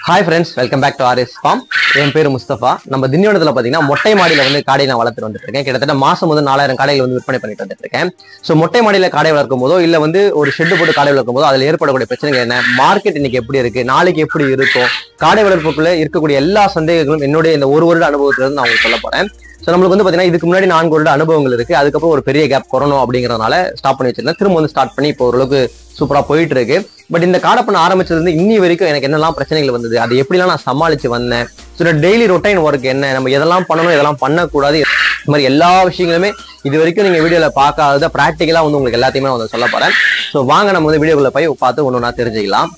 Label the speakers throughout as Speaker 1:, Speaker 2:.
Speaker 1: hi friends welcome back to RS farm என் பேர் முஸ்தபா நம்ம திண்டிவனத்தில் பார்த்தீங்கன்னா மொட்டை மாடியில் வந்து காடை நான் வளர்த்துட்டு வந்துட்டு இருக்கேன் கிட்டத்தட்ட மாசம் வந்து நாலாயிரம் காடைகள் வந்து விற்பனை பண்ணிட்டு வந்துட்டு இருக்கேன் ஸோ மொட்டை மாடியில் காடை வளர்க்கும் போதோ இல்லை வந்து ஒரு ஷெட்டு போட்டு காடை வளர்க்கும் போதோ அதில் ஏற்படக்கூடிய பிரச்சனைகள் என்ன மார்க்கெட் இன்னைக்கு எப்படி இருக்கு நாளைக்கு எப்படி இருக்கும் காடை வளர்ப்புக்குள்ள இருக்கக்கூடிய எல்லா சந்தேகங்களும் என்னுடைய இந்த ஒரு வருட அனுபவத்துல இருந்து நான் உங்களுக்கு சொல்ல போறேன் ஸோ நம்மளுக்கு வந்து பார்த்தீங்கன்னா இதுக்கு முன்னாடி நான்கு வருட அனுபவங்கள் இருக்கு அதுக்கப்புறம் ஒரு பெரிய கேப் கொரோனா அப்படிங்கிறதுனால ஸ்டாப் பண்ணி வச்சிருந்தேன் திரும்ப வந்து ஸ்டார்ட் பண்ணி இப்போ ஓரளவுக்கு சூப்பரா போயிட்டு இருக்கு பட் இந்த காடை பண்ண ஆரம்பிச்சதுல இருந்து இன்னி வரைக்கும் எனக்கு என்னெல்லாம் பிரச்சனைகள் வந்தது அது எப்படிலாம் நான் சமாளிச்சு வந்தேன் ஸோ டெய்லி ரொட்டைன் ஒர்க் என்ன நம்ம எதெல்லாம் பண்ணணும் எதெல்லாம் பண்ணக்கூடாது இந்த மாதிரி எல்லா விஷயங்களுமே இது வரைக்கும் நீங்க வீடியோல பார்க்காத ப்ராக்டிக்கலா வந்து உங்களுக்கு எல்லாத்தையுமே நான் வந்து சொல்ல போறேன் ஸோ வாங்க நம்ம வந்து வீடியோக்குள்ள போய் பார்த்து ஒன்று ஒன்றா தெரிஞ்சுக்கலாம்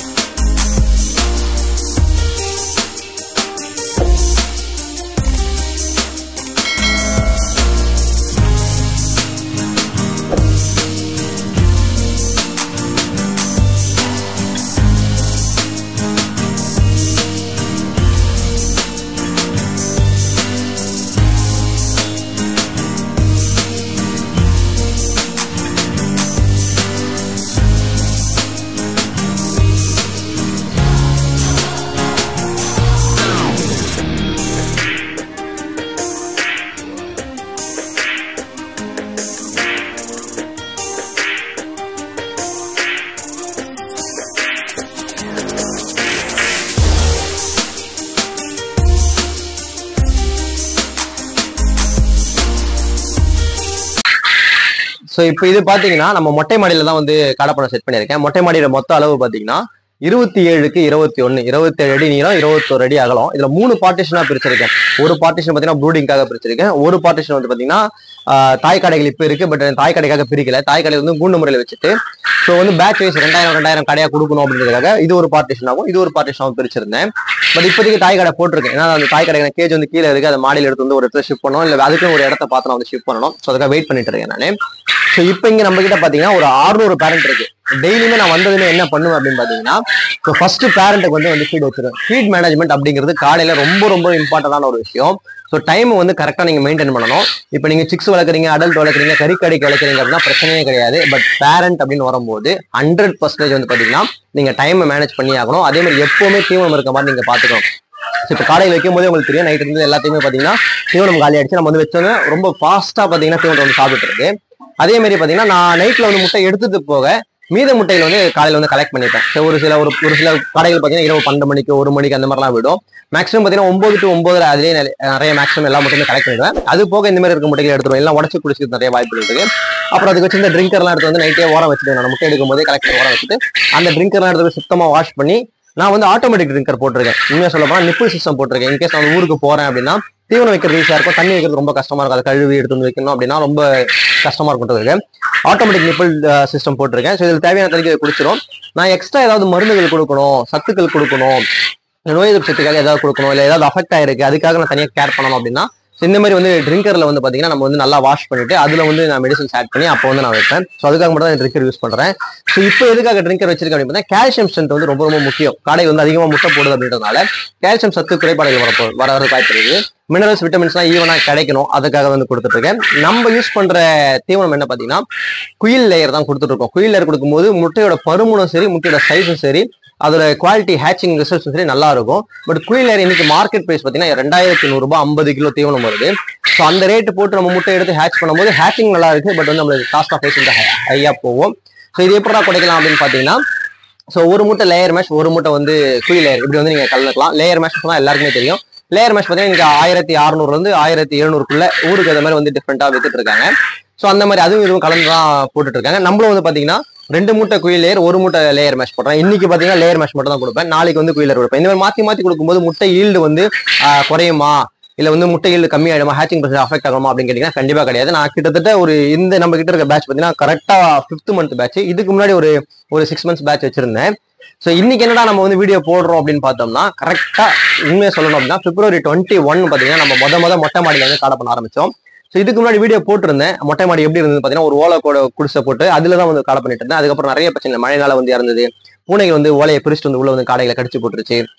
Speaker 1: ஸோ இப்போ இது பாத்தீங்கன்னா நம்ம மொட்டை மாடியில தான் வந்து காடப்பணம் செட் பண்ணியிருக்கேன் மொட்டை மாடியோட மொத்த அளவு பாத்தீங்கன்னா இருபத்தி ஏழுக்கு இருபத்தி ஒன்னு இருபத்தேழு அடி நீளம் இருபத்தோரு அடி அகலம் இதுல மூணு பார்ட்டிஷனா பிரிச்சிருக்கேன் ஒரு பார்ட்டிஷன் பாத்தீங்கன்னா ப்ரூடிங்காக பிரிச்சிருக்கேன் ஒரு பார்ட்டிஷன் வந்து பாத்தீங்கன்னா ஆஹ், தாய் கடைகள் இப்ப இருக்கு பட் தாய் கடைக்காக பிரிக்கல தாய் கடை வந்து கூண்டு முறையில வச்சுட்டு ஸோ வந்து பேட்ச் வைஸ் ரெண்டாயிரம் ரெண்டாயிரம் கடையா கொடுக்கணும் அப்படின்றதுக்காக இது ஒரு பார்ட்டிஷன் ஆகும் இது ஒரு பார்ட்டிஷன் ஆகும் பிரிச்சிருந்தேன் பட் இப்போதைக்கு தாய் கடை போட்டிருக்கேன் ஏன்னா அந்த தாய் கடை கேஜ் வந்து கீழே இருக்கு அதை மாடியில் எடுத்து வந்து ஒரு இடத்துல ஷிஃப்ட் பண்ணணும் இல்லை அதுக்கு ஒரு இடத்த பார்த்து நான் வந்து ஷிஃப்ட் பண்ணணும் ஸோ அதுக்காக வெயிட் பண்ணிட்டு இருக்கேன் நான் ஸோ இப்போ இங்க நம்ம கிட்ட பாத்தீங்கன்னா ஒரு 600 பேரண்ட் இருக்கு டெய்லியுமே நான் வந்ததுமே என்ன பண்ணுவேன் அப்படின்னு பாத்தீங்கன்னா ஸோ ஃபர்ஸ்ட் பேரண்ட்டுக்கு வந்து வந்து ஃபீட் வச்சிருவேன் ஃபீட் மேனேஜ்மெண்ட் அப்படிங்கிறது காலையில ரொம்ப ரொம்ப இம்பார்ட்டன்டான ஒரு விஷயம் ஸோ டைம் வந்து கரெக்டாக நீங்கள் மெயின்டைன் பண்ணணும் இப்போ நீங்கள் சிக்ஸ் வளர்க்குறீங்க அடல்ட் வளர்க்குறீங்க கறிக்கடைக்கு வளர்க்குறீங்க அப்படின்னா பிரச்சனையே கிடையாது பட் பேரண்ட் அப்படின்னு வரும்போது ஹண்ட்ரட் பர்சன்டேஜ் வந்து பார்த்தீங்கன்னா நீங்கள் டைமை மேனேஜ் பண்ணி ஆகணும் அதே மாதிரி எப்பவுமே தீவனம் இருக்க மாதிரி நீங்கள் பார்த்துக்கணும் ஸோ இப்போ காலையில் வைக்கும் போதே உங்களுக்கு தெரியும் நைட் இருந்து எல்லாத்தையுமே பார்த்தீங்கன்னா தீவனம் காலி ஆயிடுச்சு நம்ம வந்து வச்சோன்னே ரொம்ப ஃபாஸ்ட்டாக பார்த்தீங்கன்னா தீவனம் வந்து சாப்பிட்டு இருக்கு அதே மாதிரி பார்த்தீங்கன்னா நான் நைட்டில் வந்து முட்டை எடுத்துட்டு போக மீத முட்டைகள் வந்து காலையில் வந்து கலெக்ட் பண்ணிப்பேன் ஸோ ஒரு சில ஒரு ஒரு சில கடைகள் பார்த்தீங்கன்னா இரவு பன்னெண்டு மணிக்கு ஒரு மணிக்கு அந்த மாதிரிலாம் விடும் மேக்ஸிமம் பார்த்தீங்கன்னா ஒன்பது டு ஒன்பது அதுலேயே நிறைய நிறைய மேக்ஸிமம் எல்லா முட்டையுமே கலெக்ட் பண்ணிடுவேன் அது போக இந்த மாதிரி இருக்க முட்டைகள் எடுத்துருவோம் எல்லாம் உடச்சு குடிச்சிட்டு நிறைய வாய்ப்பு இருக்கு அப்புறம் அதுக்கு வச்சு இந்த ட்ரிங்கர்லாம் எடுத்து வந்து நைட்டே ஓரம் வச்சுட்டு நான் முட்டை எடுக்கும் போதே கலெக்ட் பண்ணி ஓரம் வச்சுட்டு அந்த ட்ரிங்கர்லாம் எடுத்து போய் சுத்தமா வாஷ் பண்ணி நான் வந்து ஆட்டோமேட்டிக் ட்ரிங்கர் போட்டிருக்கேன் உண்மையா சொல்ல போனா நிப்பிள் சிஸ்டம் போட்டிருக்கேன் இன்கேஸ் நான் ஊருக்கு போறேன் அப்படின்னா தீவனம் வைக்கிறது ஈஸியா இருக்கும் தண்ணி வைக்கிறது ரொம்ப கஷ்டமா இருக்கும் அதை கழுவி எடுத்து வந்து வைக்கணும் அப்படின்னா ரொம்ப கஷ்டமா இருக்கும்ன்றதுக்கு ஆட்டோமேட்டிக் நிப்பிள் சிஸ்டம் போட்டிருக்கேன் ஸோ இதில் தேவையான தண்ணிக்கு இதை குடிச்சிடும் நான் எக்ஸ்ட்ரா ஏதாவது மருந்துகள் கொடுக்கணும் சத்துக்கள் கொடுக்கணும் நோய் எதிர்ப்பு சக்திக்காக ஏதாவது கொடுக்கணும் இல்லை ஏதாவது அஃபெக்ட் ஆயிருக்கு அதுக்காக நான் தனியாக கேர் பண்ணணும் அப்படின்னா so இந்த மாதிரி வந்து ட்ரிங்கர்ல வந்து பாத்தீங்கன்னா நம்ம வந்து நல்லா வாஷ் பண்ணிட்டு அதுல வந்து நான் மெடிசன்ஸ் ஆட் பண்ணி அப்போ வந்து நான் வைப்பேன் ஸோ அதுக்காக மட்டும் தான் ட்ரிங்கர் யூஸ் பண்றேன் ஸோ இப்போ எதுக்காக ட்ரிங்கர் வச்சிருக்கேன் அப்படின்னு பார்த்தா கால்சியம் ஸ்ட்ரென்த் வந்து ரொம்ப ரொம்ப முக்கியம் காடை வந்து அதிகமா முட்டை போடுது அப்படின்றதுனால கால்சியம் சத்து குறைபாடுகள் வரப்போ வர வாய்ப்பு இருக்குது மினரல்ஸ் விட்டமின்ஸ்லாம் ஈவனா கிடைக்கணும் அதுக்காக வந்து கொடுத்துட்டு இருக்கேன் நம்ம யூஸ் பண்ற தீவனம் என்ன பாத்தீங்கன்னா குயில் லேயர் தான் கொடுத்துட்டு இருக்கோம் குயில் லேயர் கொடுக்கும்போது முட்டையோட பருமனும் சரி முட்டையோட சைஸும் சரி அதோட குவாலிட்டி ஹேச்சிங் ரிசல்ட்ஸும் சரி நல்லா இருக்கும் பட் குயில் லேயர் இன்னைக்கு மார்க்கெட் பிரைஸ் பார்த்தீங்கன்னா ரெண்டாயிரத்தி நூறுரூபா ஐம்பது கிலோ தீவனம் வருது ஸோ அந்த ரேட்டு போட்டு நம்ம முட்டை எடுத்து ஹேட்ச் பண்ணும்போது ஹேச்சிங் நல்லா இருக்கு பட் வந்து நம்மளுக்கு காஸ்ட் ஆஃப் வந்து ஹையா போகும் ஸோ இது எப்படா குறைக்கலாம் அப்படின்னு பார்த்தீங்கன்னா ஸோ ஒரு மூட்டை லேயர் மேஷ் ஒரு மூட்டை வந்து குயில் லேயர் இப்படி வந்து நீங்க கலந்துக்கலாம் லேயர் மேஷ் தான் எல்லாருக்குமே தெரியும் லேயர் மேஷ் பார்த்தீங்கன்னா இங்க ஆயிரத்தி அறுநூறுல இருந்து ஆயிரத்தி எழுநூறுக்குள்ள ஊருக்கு அந்த மாதிரி வந்து டிஃப்ரெண்டா வித்துட்டு இருக்காங்க ஸோ அந்த மாதிரி அதுவும் இதுவும் கலந்து தான் போட்டுட்டு இருக்காங்க நம்மளும் வந்து பாத்தீங்கன்னா ரெண்டு மூட்டை குயில் லேயர் ஒரு மூட்டை லேயர் மேஷ் போடுறேன் இன்னைக்கு பாத்தீங்கன்னா லேயர் மேஷ் மட்டும் தான் கொடுப்பேன் நாளைக்கு வந்து குயிலர் கொடுப்பேன் இந்த மாதிரி மாத்தி மாத்தி கொடுக்கும்போது முட்டை ஈல்டு வந்து ஆஹ், குறையுமா இல்ல வந்து முட்டை ஈல்டு கம்மி ஆயிடுமா ஹேச்சிங் பர்சன்ட் அஃபெக்ட் ஆகுமா அப்படின்னு கேட்டீங்கன்னா கண்டிப்பா கிடையாது நான் கிட்டத்தட்ட ஒரு இந்த நம்ம கிட்ட இருக்க பேட்ச் பாத்தீங்கன்னா கரெக்டா ஃபிஃப்த் மந்த் பேட்ச் இதுக்கு முன்னாடி ஒரு ஒரு சிக்ஸ் மந்த்ஸ் பேட்ச் வச்சிருந்தேன் ஸோ இன்னைக்கு என்னடா நம்ம வந்து வீடியோ போடுறோம் அப்படின்னு பார்த்தோம்னா கரெக்டா உண்மையை சொல்லணும் அப்படின்னா பிப்ரவரி டுவெண்ட்டி ஒன் பாத்தீங்கன்னா நம்ம முத முத மொட்டை மாடியில வந்து காட பண்ண ஆரம்பிச்சோம் ஸோ இதுக்கு முன்னாடி வீடியோ போட்டிருந்தேன் மொட்டை மாடி எப்படி இருந்தது பார்த்தீங்கன்னா ஒரு ஓலை கூட குடிசை போட்டு அதில் தான் வந்து காடை பண்ணிட்டு இருந்தேன் அதுக்கப்புறம் நிறைய பிரச்சனை மழைனால வந்து இறந்தது பூனைகள் வந்து ஓலையை பிரிச்சுட்டு வந்து உள்ள வந்து காடைகளை கடிச்சு போட்டுருச்சு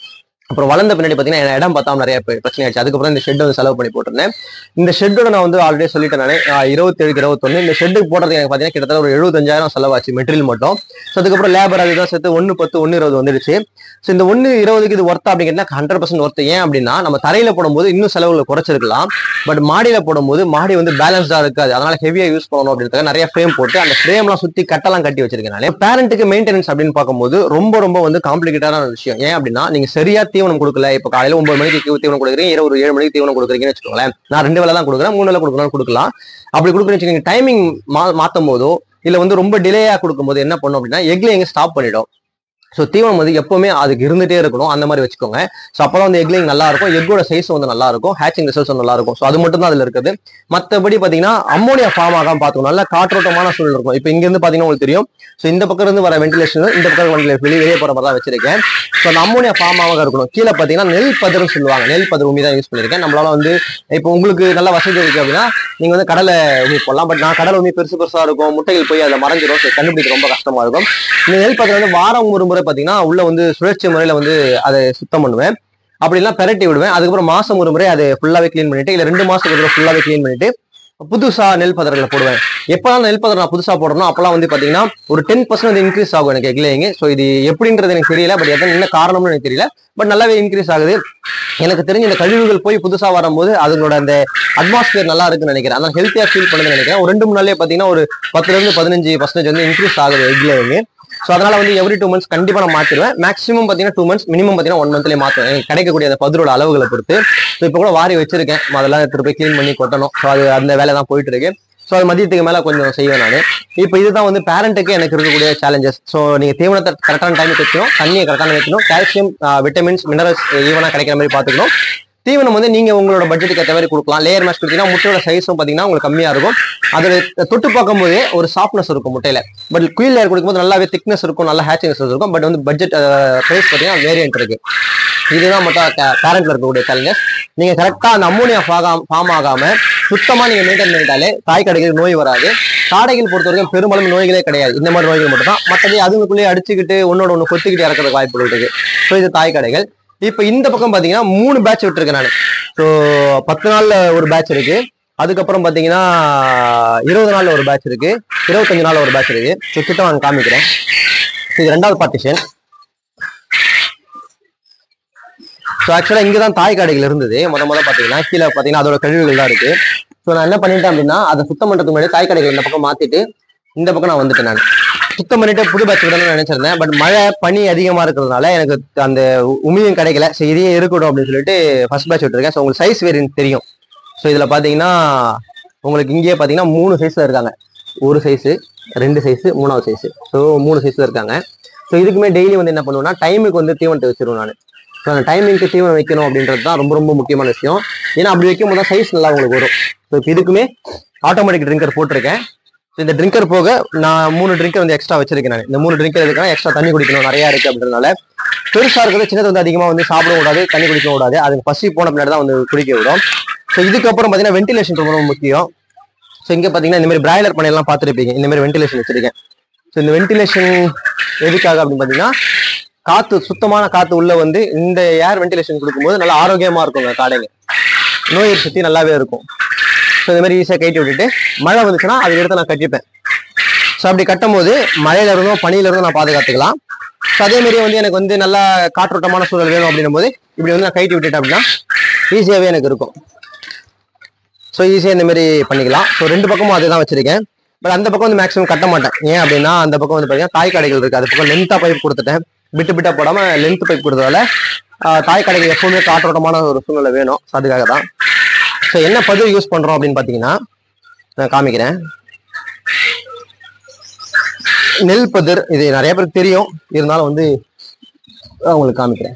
Speaker 1: அப்புறம் வளர்ந்த பின்னாடி பார்த்தீங்கன்னா என் இடம் பார்த்தா நிறைய பே- பிரச்சனை ஆயிடுச்சு அதுக்கப்புறம் இந்த ஷெட் வந்து செலவு பண்ணி போட்டிருந்தேன் இந்த ஷெட்டோட நான் வந்து ஆல்ரெடி சொல்லிட்டேன் நான் இருபத்தேழு இருபத்தொன்னு இந்த ஷெட்டுக்கு போடுறது எனக்கு பார்த்தீங்கன்னா கிட்டத்தட்ட ஒரு எழுபத்தஞ்சாயிரம் செலவாச்சு மெட்டீரியல் மட்டும் ஸோ அதுக்கப்புறம் லேபர் அதுதான் சேர்த்து ஒன்று பத்து ஒன்று இருபது வந்துடுச்சு ஸோ இந்த ஒன்று இருபதுக்கு இது ஒர்த்தா அப்படிங்கிறதுனா ஹண்ட்ரட் பர்சன்ட் ஒர்த்து ஏன் அப்படின்னா நம்ம தரையில போடும்போது இன்னும் செலவுகளை குறைச்சிருக்கலாம் பட் மாடியில போடும்போது மாடி வந்து பேலன்ஸ்டா இருக்காது அதனால ஹெவியா யூஸ் பண்ணணும் அப்படின்றதுக்காக நிறைய ஃப்ரேம் போட்டு அந்த ஃப்ரேம்லாம் சுத்தி கட்டெல்லாம் கட்டி வச்சிருக்கேன் நான் பேரண்ட்டுக்கு மெயின்டெனன்ஸ் அப்படின்னு பார்க்கும்போது ரொம்ப ரொம்ப வந்து காம்ப்ளிகேட்டான விஷயம் ஏன் அப்படின்னா நீங்க சரியா தீவனம் கொடுக்கல இப்போ காலையில ஒன்பது மணிக்கு தீ- தீவனம் கொடுக்குறீங்க இரவு ஒரு ஏழு மணிக்கு தீவனம் கொடுக்குறீங்கன்னு வச்சுக்கோங்களேன் நான் ரெண்டு வேலை தான் கொடுக்குறேன் மூணு வேலை கொடுக்கணும் கொடுக்கலாம் அப்படி கொடுக்குறேன்னு வச்சுக்கோங்க டைமிங் மா மாத்தும் போதோ இல்ல வந்து ரொம்ப டிலேயா கொடுக்கும்போது என்ன பண்ணும் அப்படின்னா எக்ல எங்க ஸ்டாப் பண்ணிடும் ஸோ தீவனம் வந்து எப்பவுமே அதுக்கு இருந்துட்டே இருக்கணும் அந்த மாதிரி வச்சுக்கோங்க ஸோ அப்பதான் வந்து எக்லிங் நல்லா இருக்கும் எக்கோட சைஸ் வந்து நல்லா இருக்கும் ஹேச்சிங் ரிசல்ட்ஸ் நல்லா இருக்கும் ஸோ அது மட்டும் தான் அதுல இருக்குது மற்றபடி பாத்தீங்கன்னா அம்மோனியா ஃபார்ம் ஆகாம பார்த்துக்கணும் நல்ல காற்றோட்டமான சூழல் இருக்கும் இப்போ இங்க இருந்து பாத்தீங்கன்னா உங்களுக்கு தெரியும் ஸோ இந்த பக்கம் இருந்து வர வென்டிலேஷன் இந்த பக்கம் வென்டிலேஷன் வெளியே வெளியே போற மாதிரி தான் வச்சிருக்கேன் ஸோ அந்த அம்மோனியா ஃபார்ம் ஆக இருக்கணும் கீழே பாத்தீங்கன்னா நெல் பதிர்னு சொல்லுவாங்க நெல் பதிர் உமி தான் யூஸ் பண்ணிருக்கேன் நம்மளால வந்து இப்போ உங்களுக்கு நல்ல வசதி இருக்கு அப்படின்னா நீங்க வந்து கடலை உமி போடலாம் பட் நான் கடலை உமி பெருசு பெருசா இருக்கும் முட்டைகள் போய் அதில் மறைஞ்சிரும் ஸோ கண்டுபிடிக்க ரொம்ப கஷ்டமா இருக்கும் இந்த நெல் பதிர் வந்து வாரம் ஒரு முறை பாத்தீங்கன்னா உள்ள வந்து சுழற்சி முறையில வந்து அதை சுத்தம் பண்ணுவேன் அப்படிலாம் பெரட்டி விடுவேன் அதுக்கப்புறம் மாசம் ஒரு முறை அதை ஃபுல்லாவே க்ளீன் பண்ணிட்டு இல்ல ரெண்டு மாசத்துக்கு ஒரு ஃபுல்லாவே க்ளீன் பண்ணிட்டு புதுசா நெல் பதர்களை போடுவேன் எப்பதான் நெல் பதர் நான் புதுசா போடுறனோ அப்பெல்லாம் வந்து பாத்தீங்கன்னா ஒரு டென் பர்சன்ட் இன்க்ரீஸ் ஆகும் எனக்கு எக்லேயிங்க ஸோ இது எப்படின்றது எனக்கு தெரியல பட் எத்தனை என்ன காரணம்னு எனக்கு தெரியல பட் நல்லாவே இன்க்ரீஸ் ஆகுது எனக்கு தெரிஞ்ச இந்த கழிவுகள் போய் புதுசா வரும்போது அதனோட அந்த அட்மாஸ்பியர் நல்லா இருக்குன்னு நினைக்கிறேன் அதான் ஹெல்த்தியா ஃபீல் பண்ணுதுன்னு நினைக்கிறேன் ஒரு ரெண்டு மூணு நாள்லயே பாத்தீங்கன்னா ஒரு பத்துல இருந்து பதினஞ்சு பர்சன்டேஜ் வந்து இன்க்ரீஸ் ஆகுது எக்லேயிங்க ஸோ அதனால வந்து எவ்ரி டூ மந்த்ஸ் கண்டிப்பா நான் மாத்திடுவேன் மேக்ஸிமம் பாத்தீங்கன்னா டூ மந்த்ஸ் மினிமம் பாத்தீங்கன்னா ஒன் மந்த்லேயே மாத்துவேன் எனக்கு கிடைக்கக்கூடிய அந்த பதிரோட அளவுகளை பொறுத்து ஸோ இப்போ கூட வாரி வச்சிருக்கேன் அதெல்லாம் எடுத்துட்டு போய் க்ளீன் பண்ணி கொட்டணும் ஸோ அது அந்த வேலை தான் போயிட்டு இருக்கு ஸோ அது மதியத்துக்கு மேல கொஞ்சம் செய்வேன் நான் இப்போ இதுதான் வந்து பேரண்ட்டுக்கு எனக்கு இருக்கக்கூடிய சேலஞ்சஸ் ஸோ நீங்க தீவனத்தை கரெக்டான டைமுக்கு வைக்கணும் தண்ணியை கரெக்டான வைக்கணும் கால்சியம் விட்டமின்ஸ் மினரல்ஸ் ஈவனா கிடைக்கிற மாதிரி பார்த்துக்கணும் தீவனம் வந்து நீங்க உங்களோட பட்ஜெட்டுக்கு ஏற்ற மாதிரி கொடுக்கலாம் லேயர் மேஷ் கொடுத்தீங்கன்னா முட்டையோட சைஸும் பாத்தீங்கன்னா உங்களுக்கு கம்மியா இருக்கும் அதோட தொட்டு பார்க்கும்போதே ஒரு சாஃப்ட்னஸ் இருக்கும் முட்டையில பட் குயில் லேயர் கொடுக்கும்போது நல்லாவே திக்னஸ் இருக்கும் நல்ல ஹேச்சிங்னஸ் இருக்கும் பட் வந்து பட்ஜெட் ப்ரைஸ் பார்த்தீங்கன்னா வேரியன்ட் இருக்கு இதுதான் மட்டும் பேரண்ட்ல இருக்கக்கூடிய சேலஞ்சஸ் நீங்க கரெக்டா அந்த அம்மோனியா ஃபார்ம் ஆகாம சுத்தமா நீங்க மெயின்டைன் பண்ணிட்டாலே தாய் கடைகள் நோய் வராது காடைகள் பொறுத்த வரைக்கும் பெரும்பாலும் நோய்களே கிடையாது இந்த மாதிரி நோய்கள் மட்டும் தான் மற்றபடி அதுங்களுக்குள்ளேயே அடிச்சுக்கிட்டு ஒன்னோட ஒன்று கொத்திக்கிட்டு இறக்கிறதுக்கு வாய்ப்புகள் இருக்கு ஸோ இது தாய் கடைகள் இப்போ இந்த பக்கம் பாத்தீங்கன்னா மூணு பேட்ச் விட்டுருக்கேன் நான் ஸோ பத்து நாள்ல ஒரு பேட்ச் இருக்கு அதுக்கப்புறம் பாத்தீங்கன்னா இருபது நாள்ல ஒரு பேட்ச் இருக்கு இருபத்தஞ்சு நாள்ல ஒரு பேட்ச் இருக்கு ஸோ கிட்ட நான் காமிக்கிறேன் இது ரெண்டாவது பார்ட்டிஷன் ஸோ ஆக்சுவலாக இங்கே தான் தாய் காடைகள் இருந்தது முத முத பார்த்தீங்கன்னா கீழே பார்த்தீங்கன்னா அதோட கழிவுகள் தான் இருக்கு ஸோ நான் என்ன பண்ணிட்டேன் அப்படின்னா அதை சுத்தம் பண்ணுறதுக்கு முன்னாடி தாய் கடைகள் இந்த பக்கம் மாத்திட்டு இந்த பக்கம் நான் வந்துட்டேன் நான் சுத்தம் பண்ணிட்டு புது பேட்ச் விடணும்னு நினைச்சிருந்தேன் பட் மழை பனி அதிகமா இருக்கிறதுனால எனக்கு அந்த உமியும் கிடைக்கல ஸோ இதையே இருக்கட்டும் அப்படின்னு சொல்லிட்டு ஃபர்ஸ்ட் பேட்ச் விட்டுருக்கேன் ஸோ உங்களுக்கு சைஸ் வேரியன்ட் தெரியும் ஸோ இதுல பாத்தீங்கன்னா உங்களுக்கு இங்கேயே பாத்தீங்கன்னா மூணு சைஸ்ல இருக்காங்க ஒரு சைஸ் ரெண்டு சைஸ் மூணாவது சைஸ் ஸோ மூணு சைஸ்ல இருக்காங்க ஸோ இதுக்குமே டெய்லி வந்து என்ன பண்ணுவேன்னா டைமுக்கு வந்து தீவனத்தை வச்சிருவேன் நான் ஸோ அந்த டைமிங்க்கு தீவனம் வைக்கணும் அப்படின்றது தான் ரொம்ப ரொம்ப முக்கியமான விஷயம் ஏன்னா அப்படி வைக்கும் போது சைஸ் நல்லா உங்களுக்கு வரும் ஸோ இப்போ இதுக்குமே ஆட்டோமேட்டிக் ட்ரிங்கர் போட்டிருக்கேன் ஸோ இந்த ட்ரிங்கர் போக நான் மூணு ட்ரிங்கர் வந்து எக்ஸ்ட்ரா வச்சிருக்கேன் நான் இந்த மூணு ட்ரிங்கர் எதுக்குன்னா எக்ஸ்ட்ரா தண்ணி குடிக்கணும் நிறையா இருக்கு அப்படின்றதுனால பெருசா இருக்கிறது சின்னது வந்து அதிகமா வந்து சாப்பிட கூடாது தண்ணி குடிக்க கூடாது அதுக்கு பசி போன பின்னாடி தான் வந்து குடிக்க விடும் ஸோ இதுக்கப்புறம் பார்த்தீங்கன்னா வென்டிலேஷன் ரொம்ப ரொம்ப முக்கியம் ஸோ இங்கே பார்த்தீங்கன்னா இந்த மாதிரி பிராய்லர் பண்ணையெல்லாம் பார்த்துருப்பீங்க இந்த மாதிரி வென்டிலேஷன் வச்சிருக்கேன் ஸோ இந்த வென்டிலேஷன் எதுக்காக அப்படின்னு பார்த்தீங்கன்னா காத்து சுத்தமான காத்து உள்ள வந்து இந்த ஏர் வென்டிலேஷன் கொடுக்கும்போது நல்லா ஆரோக்கியமா இருக்குங்க காடைங்க நோய் எதிர்ப்பு சக்தி நல்லாவே இருக்கும் ஸோ இந்த மாதிரி ஈஸியாக கட்டி விட்டுட்டு மழை வந்துச்சுன்னா அதை எடுத்து நான் கட்டிப்பேன் ஸோ அப்படி கட்டும் போது மழையில இருந்தும் பனியில இருந்தும் நான் பாதுகாத்துக்கலாம் ஸோ அதே மாதிரி வந்து எனக்கு வந்து நல்லா காற்றோட்டமான சூழல் வேணும் அப்படின்னும் போது இப்படி வந்து நான் கட்டி விட்டுட்டேன் அப்படின்னா ஈஸியாகவே எனக்கு இருக்கும் ஸோ ஈஸியாக இந்த மாதிரி பண்ணிக்கலாம் ஸோ ரெண்டு பக்கமும் அதே தான் வச்சிருக்கேன் பட் அந்த பக்கம் வந்து மேக்ஸிமம் கட்ட மாட்டேன் ஏன் அப்படின்னா அந்த பக்கம் வந்து பார்த்தீங்கன்னா தாய் கடைகள் இருக்கு அது பக்கம் லென்த்தா பைப் கொடுத்துட்டேன் பிட்டு பிட்டா போடாம லென்த் பைப் கொடுத்ததால ஆஹ், தாய் கடைகள் எப்பவுமே காற்றோட்டமான ஒரு சூழ்நிலை வேணும் ஸோ அதுக்காக தான் ஸோ என்ன பதிவு யூஸ் பண்றோம் அப்படின்னு பார்த்தீங்கன்னா நான் காமிக்கிறேன் நெல் பதிர் இது நிறைய பேருக்கு தெரியும் இருந்தாலும் வந்து நான் உங்களுக்கு காமிக்கிறேன்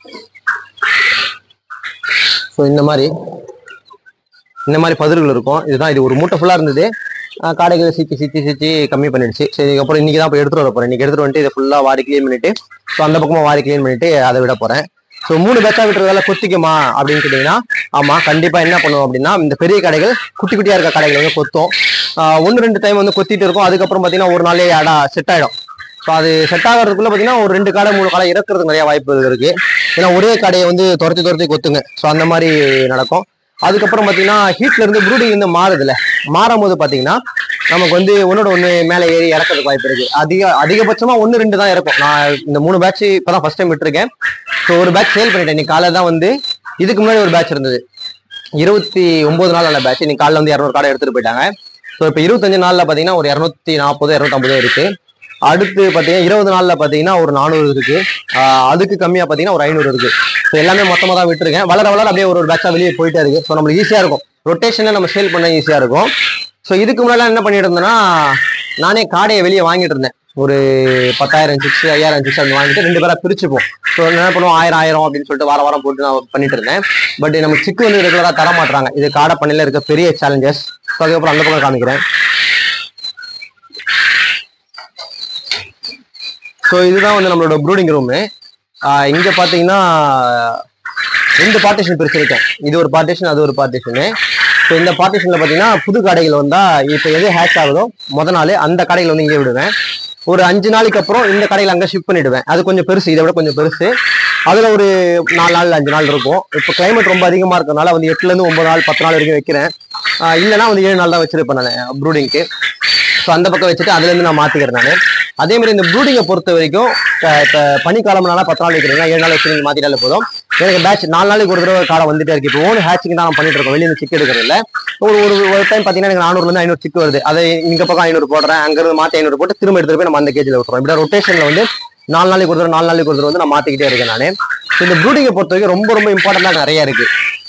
Speaker 1: ஸோ இந்த மாதிரி இந்த மாதிரி பதிர்கள் இருக்கும் இதுதான் இது ஒரு மூட்டை ஃபுல்லா இருந்தது ஆஹ் காடைகளை சீச்சி சீச்சி சீச்சி கம்மி பண்ணிடுச்சு சரி இதுக்கப்புறம் இன்னைக்கு தான் போய் எடுத்துட்டு வர போறேன் இன்னைக்கு எடுத்துட்டு வந்துட்டு இதை ஃபுல்லா வாரி க்ளீன் பண்ணிட்டு ஸோ அந்த பக்கமா வாரி க்ளீன் பண்ணிட்டு அதை விட போறேன் ஸோ மூணு பேச்சா விட்டுறதால கொத்திக்குமா அப்படின்னு கேட்டீங்கன்னா ஆமா கண்டிப்பா என்ன பண்ணுவோம் அப்படின்னா இந்த பெரிய கடைகள் குட்டி குட்டியா இருக்க கடைகள் வந்து கொத்தும் ஆஹ் ஒன்று ரெண்டு டைம் வந்து கொத்திட்டு இருக்கும் அதுக்கப்புறம் பார்த்தீங்கன்னா ஒரு நாளே அடா செட் ஆயிடும் ஸோ அது செட் ஆகிறதுக்குள்ள பார்த்தீங்கன்னா ஒரு ரெண்டு கடை மூணு கடை இறக்குறதுக்கு நிறைய வாய்ப்புகள் இருக்கு ஸோ ஏன்னா ஒரே கடையை வந்து துரத்தி துரத்தி கொத்துங்க ஸோ அந்த மாதிரி நடக்கும் அதுக்கப்புறம் பார்த்தீங்கன்னா ஹீட்ல இருந்து ப்ரூடிங் வந்து மாறுதுல்ல மாறும் போது பார்த்தீங்கன்னா நமக்கு வந்து ஒன்னோட ஒன்று மேலே ஏறி இறக்கிறதுக்கு வாய்ப்பு இருக்கு அதிக அதிகபட்சமா ஒன்று ரெண்டு தான் இறக்கும் நான் இந்த மூணு பேட்ச் இப்பதான் ஃபர்ஸ்ட் டைம் விட்டுருக்கேன் ஸோ ஒரு பேட்ச் சேல் பண்ணிட்டேன் இன்னைக்கு காலையில தான் வந்து இதுக்கு முன்னாடி ஒரு பேட்ச் இருந்தது இருபத்தி ஒன்பது நாள் நல்ல பேட்ச் இன்னைக்கு காலைல வந்து இரநூறு காடை எடுத்துட்டு போயிட்டாங்க ஸோ இப்போ இருபத்தஞ்சு நாள்ல பார்த்தீங்கன்னா ஒரு இரநூத்தி நாற்பது இரநூத்தம்பது இருக்கு அடுத்து பார்த்தீங்கன்னா இருபது நாள்ல பார்த்தீங்கன்னா ஒரு நானூறு இருக்கு ஆஹ் அதுக்கு கம்மியா பார்த்தீங்கன்னா ஒரு ஐநூறு இருக்கு ஸோ எல்லாமே மொத்தமாக தான் விட்டுருக்கேன் வளர வளர அப்படியே ஒரு ஒரு பேட்சா வெளியே போயிட்டே இருக்கு ஸோ நம்மளுக்கு ஈஸியா இருக்கும் ரொட்டேஷன்ல நம்ம சேல் பண்ண ஈஸியா இருக்கும் ஸோ இதுக்கு முன்னாடி என்ன பண்ணிட்டு இருந்தேன்னா நானே காடையை வெளியே வாங்கிட்டு இருந்தேன் ஒரு பத்தாயிரம் சிக்ஸ் ஐயாயிரம் சிக்ஸ் அந்த வாங்கிட்டு ரெண்டு பேரா பிரிச்சுப்போம் ஸோ என்ன பண்ணுவோம் ஆயிரம் ஆயிரம் அப்படின்னு சொல்லிட்டு வாரம் வாரம் போட்டு நான் பண்ணிட்டு இருந்தேன் பட் நமக்கு சிக்கு வந்து ரெகுலரா தர மாட்டாங்க இது காடை பண்ணையில இருக்க பெரிய சேலஞ்சஸ் ஸோ அதுக்கப்புறம் அந்த பக்கம் காமிக்கிறேன் ஸோ இதுதான் வந்து நம்மளோட ப்ரூடிங் ரூமு இங்க பாத்தீங்கன்னா ரெண்டு பார்ட்டிஷன் பிரிச்சிருக்கேன் இது ஒரு பார்ட்டிஷன் அது ஒரு பார்ட்டிஷனு ஸோ இந்த பார்ட்டிஷன்ல பாத்தீங்கன்னா புது கடைகள் வந்தா இப்போ எது ஹேட்ச் ஆகுதோ முத நாள் அந்த கடைகள் வந்து இங்கே விடுவேன் ஒரு அஞ்சு நாளைக்கு அப்புறம் இந்த கடையில் அங்கே ஷிஃப்ட் பண்ணிடுவேன் அது கொஞ்சம் பெருசு இதை விட கொஞ்சம் பெருசு அதுல ஒரு நாலு நாள் அஞ்சு நாள் இருக்கும் இப்போ கிளைமேட் ரொம்ப அதிகமா இருக்கறனால வந்து எட்டுல இருந்து ஒன்பது நாள் பத்து நாள் வரைக்கும் வைக்கிறேன் ஆஹ் இல்லைன்னா வந்து ஏழு நாள் தான் வச்சிருப்பேன் நான் ப்ரூடிங்க்கு ஸோ அந்த பக்கம் வச்சுட்டு அதுல இருந்து நான் மாத்திக்கிறேன் நான் அதே மாதிரி இந்த ப்ரூடிங்கை பொறுத்த வரைக்கும் அஹ் இப்ப பனிக்காலம்னால பத்து நாள் வைக்கிறீங்க ஏழு நாள் வச்சு நீங்க மாத்திட்டாலே போதும் எனக்கு பேட்ச் நாலு நாளைக்கு ஒரு தடவை காடை வந்துட்டே இருக்கு இப்போ ஓன் ஹேச்சிங் தான் நான் பண்ணிட்டு இருக்கோம் வெளியே சிக்கு எடுக்கிறது இல்ல ஒரு ஒரு ஒரு டைம் பாத்தீங்கன்னா எனக்கு நானூறுல இருந்து ஐநூறு சிக்கு வருது அதை இந்த பக்கம் ஐநூறு போடுறேன் அங்க இருந்து மாத்தி ஐநூறு போட்டு திரும்ப எடுத்துட்டு போய் நம்ம அந்த கேஜில் விட்டுறோம் இப்படி ரொட்டேஷன்ல வந்து நாலு நாளைக்கு ஒரு தடவை நாலு நாளைக்கு ஒரு தடவை வந்து நான் மாத்திக்கிட்டே இருக்கேன் நான் இந்த ப்ரூடிங்கை பொறுத்த வரைக்கும் ரொம்ப ரொம்ப இம்பார்ட்டண்டா நிறைய இருக்கு